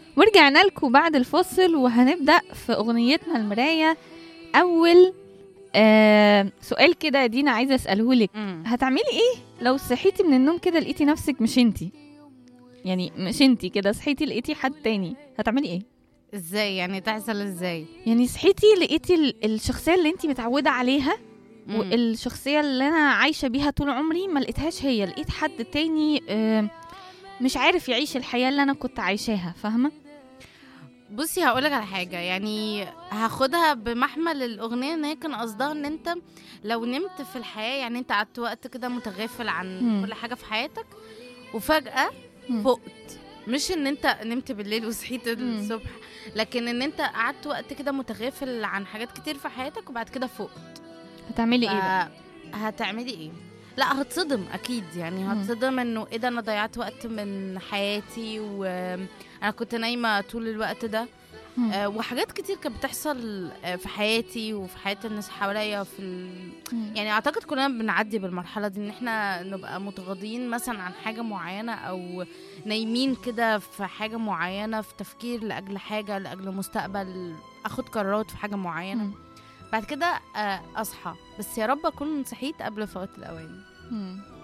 ورجعنا لكم بعد الفاصل وهنبدأ في أغنيتنا المراية أول آه سؤال كده يا دينا عايزة أسأله لك مم. هتعملي إيه لو صحيتي من النوم كده لقيتي نفسك مش انتي يعني مش انتي كده صحيتي لقيتي حد تاني هتعملي ايه ازاي يعني تحصل ازاي يعني صحيتي لقيتي ال- الشخصية اللي انتي متعودة عليها مم. والشخصية اللي أنا عايشة بيها طول عمري ما لقيتهاش هي لقيت حد تاني آه، مش عارف يعيش الحياة اللي أنا كنت عايشاها فاهمة؟ بصي هقولك على حاجة يعني هاخدها بمحمل الأغنية إن هي كان قصدها إن أنت لو نمت في الحياة يعني أنت قعدت وقت كده متغافل عن مم. كل حاجة في حياتك وفجأة مم. فقت مش إن أنت نمت بالليل وصحيت مم. الصبح لكن إن أنت قعدت وقت كده متغافل عن حاجات كتير في حياتك وبعد كده فقت هتعملي ايه بقى؟ ف- هتعملي ايه لا هتصدم اكيد يعني مم. هتصدم انه ايه ده انا ضيعت وقت من حياتي وانا كنت نايمه طول الوقت ده مم. آه، وحاجات كتير كانت بتحصل آه، في حياتي وفي حياه الناس حواليا في ال... مم. يعني اعتقد كلنا بنعدي بالمرحله دي ان احنا نبقى متغاضين مثلا عن حاجه معينه او نايمين كده في حاجه معينه في تفكير لاجل حاجه لاجل مستقبل اخد قرارات في حاجه معينه مم. بعد كده آه، اصحى بس يا رب اكون صحيت قبل فوات الاوان مم.